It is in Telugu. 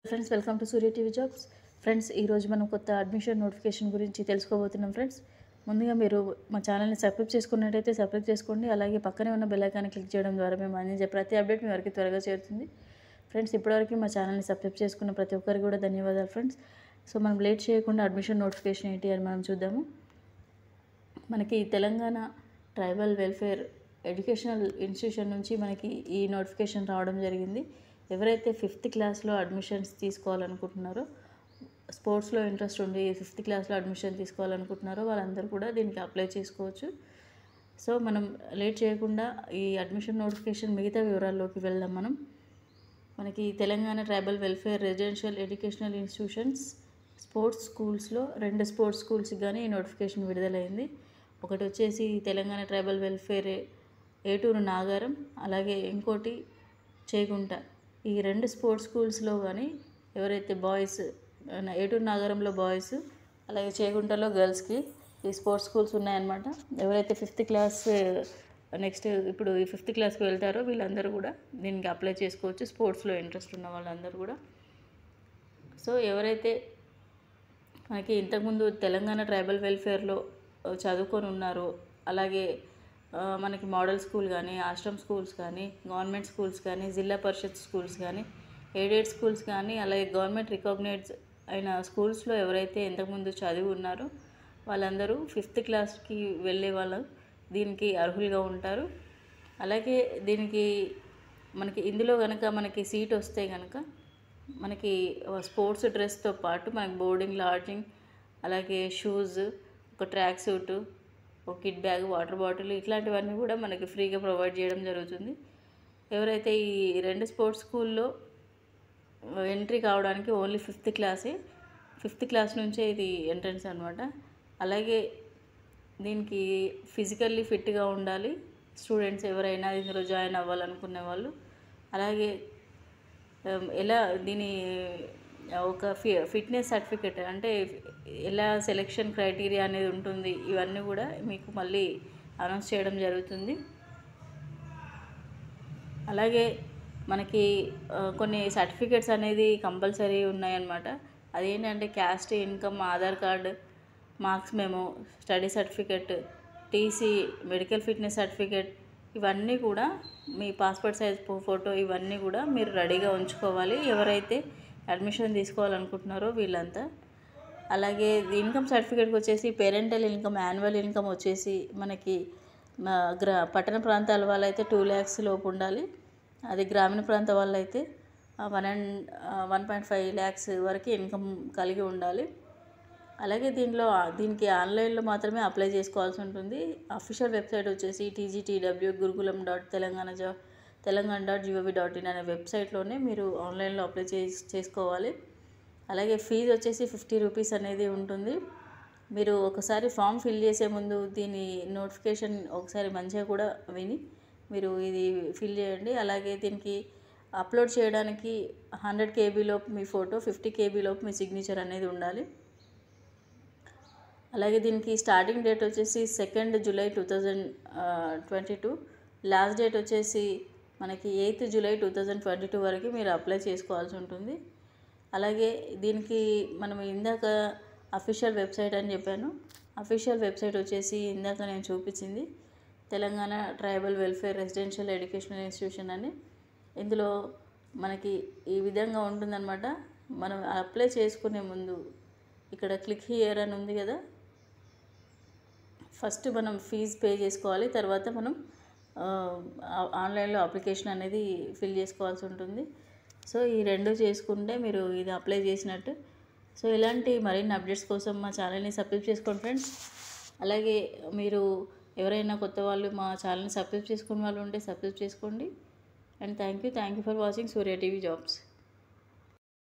friends welcome to Surya TV jobs friends ఈరోజు మనం కొత్త అడ్మిషన్ నోటిఫికేషన్ గురించి తెలుసుకోబోతున్నాం ఫ్రెండ్స్ ముందుగా మీరు మా ఛానల్ని సబ్స్క్రైబ్ చేసుకున్నట్టయితే సబ్స్క్రైబ్ చేసుకోండి అలాగే పక్కనే ఉన్న బెల్ ఐకాన్ని క్లిక్ చేయడం ద్వారా మేము అందించే ప్రతి అప్డేట్ మీ వరకు త్వరగా చేరుతుంది ఫ్రెండ్స్ ఇప్పటివరకు మా ఛానల్ని సబ్స్క్రైబ్ చేసుకున్న ప్రతి ఒక్కరికి కూడా ధన్యవాదాలు ఫ్రెండ్స్ సో మనం లేట్ చేయకుండా అడ్మిషన్ నోటిఫికేషన్ ఏంటి అని మనం చూద్దాము మనకి Telangana tribal welfare educational institution నుంచి మనకి ఈ నోటిఫికేషన్ రావడం జరిగింది ఎవరైతే ఫిఫ్త్ క్లాస్లో అడ్మిషన్స్ తీసుకోవాలనుకుంటున్నారో స్పోర్ట్స్లో ఇంట్రెస్ట్ ఉండి ఫిఫ్త్ క్లాస్లో అడ్మిషన్ తీసుకోవాలనుకుంటున్నారో వాళ్ళందరూ కూడా దీనికి అప్లై చేసుకోవచ్చు సో మనం లేట్ చేయకుండా ఈ అడ్మిషన్ నోటిఫికేషన్ మిగతా వివరాల్లోకి వెళ్దాం మనం మనకి Telangana tribal welfare residential educational institutions sports స్కూల్స్లో రెండు స్పోర్ట్స్ స్కూల్స్కి కానీ ఈ నోటిఫికేషన్ విడుదలైంది ఒకటి వచ్చేసి తెలంగాణ ట్రైబల్ వెల్ఫేర్ ఏటూరు నాగారం అలాగే ఇంకోటి చేగుంట ఈ రెండు స్పోర్ట్స్ స్కూల్స్లో కానీ ఎవరైతే బాయ్స్ ఏటూరు నాగారంలో బాయ్స్ అలాగే చేగుంటలో గర్ల్స్కి ఈ స్పోర్ట్స్ స్కూల్స్ ఉన్నాయన్నమాట ఎవరైతే ఫిఫ్త్ క్లాస్ నెక్స్ట్ ఇప్పుడు ఈ ఫిఫ్త్ క్లాస్కి వెళ్తారో వీళ్ళందరూ కూడా దీనికి అప్లై చేసుకోవచ్చు స్పోర్ట్స్లో ఇంట్రెస్ట్ ఉన్న వాళ్ళందరూ కూడా సో ఎవరైతే మనకి ఇంతకుముందు తెలంగాణ ట్రైబల్ వెల్ఫేర్లో చదువుకొని ఉన్నారో అలాగే ఆ, మనకి మోడల్ స్కూల్ కానీ ఆశ్రమ్ స్కూల్స్ కానీ గవర్నమెంట్ స్కూల్స్ కానీ జిల్లా పరిషత్ స్కూల్స్ కానీ ఎయిడెడ్ స్కూల్స్ కానీ అలాగే గవర్నమెంట్ రికగ్నైజ్ అయిన స్కూల్స్లో ఎవరైతే ఇంతకుముందు చదివి ఉన్నారో వాళ్ళందరూ ఫిఫ్త్ క్లాస్కి వెళ్ళే వాళ్ళు దీనికి అర్హులుగా ఉంటారు అలాగే దీనికి మనకి ఇందులో కనుక మనకి సీట్ వస్తే కనుక మనకి స్పోర్ట్స్ డ్రెస్తో పాటు మనకి బోర్డింగ్ లాడ్జింగ్ అలాగే షూస్ ఒక ట్రాక్ సూటు ఒక కిట్ బ్యాగ్ వాటర్ బాటిల్ ఇట్లాంటివన్నీ కూడా మనకి ఫ్రీగా ప్రొవైడ్ చేయడం జరుగుతుంది ఎవరైతే ఈ రెండు స్పోర్ట్స్ స్కూల్లో ఎంట్రీ కావడానికి ఓన్లీ ఫిఫ్త్ క్లాసే ఫిఫ్త్ క్లాస్ నుంచే ఇది ఎంట్రన్స్ అనమాట అలాగే దీనికి ఫిజికల్లీ ఫిట్గా ఉండాలి స్టూడెంట్స్ ఎవరైనా ఇందులో జాయిన్ అవ్వాలనుకునే వాళ్ళు అలాగే ఉమ్, ఎలా దీని ఒక ఫి ఫిట్నెస్ సర్టిఫికెట్ అంటే ఎలా సెలెక్షన్ క్రైటీరియా అనేది ఉంటుంది ఇవన్నీ కూడా మీకు మళ్ళీ అనౌన్స్ చేయడం జరుగుతుంది అలాగే మనకి ఆ, కొన్ని సర్టిఫికెట్స్ అనేది కంపల్సరీ ఉన్నాయన్నమాట అదేంటంటే caste income Aadhaar card marks memo study certificate TC medical fitness certificate ఇవన్నీ కూడా మీ పాస్పోర్ట్ సైజ్ ఫోటో ఇవన్నీ కూడా మీరు రెడీగా ఉంచుకోవాలి ఎవరైతే అడ్మిషన్ తీసుకోవాలనుకుంటున్నారో వీళ్ళంతా అలాగే ఇన్కమ్ సర్టిఫికేట్కి వచ్చేసి పేరెంటల్ ఇన్కమ్ యాన్యువల్ ఇన్కమ్ వచ్చేసి మనకి మా గ్రా పట్టణ ప్రాంతాల వాళ్ళైతే టూ ల్యాక్స్ లోపు ఉండాలి అది గ్రామీణ ప్రాంత వాళ్ళైతే one and one point five lakhs వరకు ఇన్కమ్ కలిగి ఉండాలి అలాగే దీనిలో దీనికి ఆన్లైన్లో మాత్రమే అప్లై చేసుకోవాల్సి ఉంటుంది అఫీషియల్ వెబ్సైట్ వచ్చేసి టీజీటీడబ్ల్యూ గురుకులం డాట్ తెలంగాణ జా Telangana dot G O V dot in అనే వెబ్సైట్లోనే మీరు ఆన్లైన్లో అప్లై చేసి చేసుకోవాలి అలాగే ఫీజు వచ్చేసి ఫిఫ్టీ రూపీస్ అనేది ఉంటుంది మీరు ఒకసారి ఫామ్ ఫిల్ చేసే ముందు దీని నోటిఫికేషన్ ఒకసారి మంచిగా కూడా విని మీరు ఇది ఫిల్ చేయండి అలాగే దీనికి అప్లోడ్ చేయడానికి హండ్రెడ్ కేబీలోపు మీ ఫోటో ఫిఫ్టీ కేబీలోపు మీ సిగ్నేచర్ అనేది ఉండాలి అలాగే దీనికి స్టార్టింగ్ డేట్ వచ్చేసి second July two thousand twenty two last date వచ్చేసి మనకి eighth July two thousand twenty two వరకు మీరు అప్లై చేసుకోవాల్సి ఉంటుంది అలాగే దీనికి మనం ఇందాక అఫీషియల్ వెబ్సైట్ అని చెప్పాను అఫీషియల్ వెబ్సైట్ వచ్చేసి ఇందాక నేను చూపించింది Telangana tribal welfare residential educational institution అని ఇందులో మనకి ఈ విధంగా ఉంటుందన్నమాట మనం అప్లై చేసుకునే ముందు ఇక్కడ క్లిక్ హియర్ అని ఉంది కదా ఫస్ట్ మనం ఫీజు పే చేసుకోవాలి తర్వాత మనం ఆ, ఆన్లైన్లో అప్లికేషన్ అనేది ఫిల్ చేసుకోవాల్సి ఉంటుంది సో ఈ రెండు చేసుకుంటే మీరు ఇది అప్లై చేసినట్టు సో ఇలాంటి మరిన్ని అప్డేట్స్ కోసం మా ఛానల్ని సబ్స్క్రైబ్ చేసుకోండి ఫ్రెండ్స్ అలాగే మీరు ఎవరైనా కొత్త వాళ్ళు మా ఛానల్ని సబ్స్క్రైబ్ చేసుకున్న వాళ్ళు ఉంటే సబ్స్క్రైబ్ చేసుకోండి and thank you thank you for watching Surya TV jobs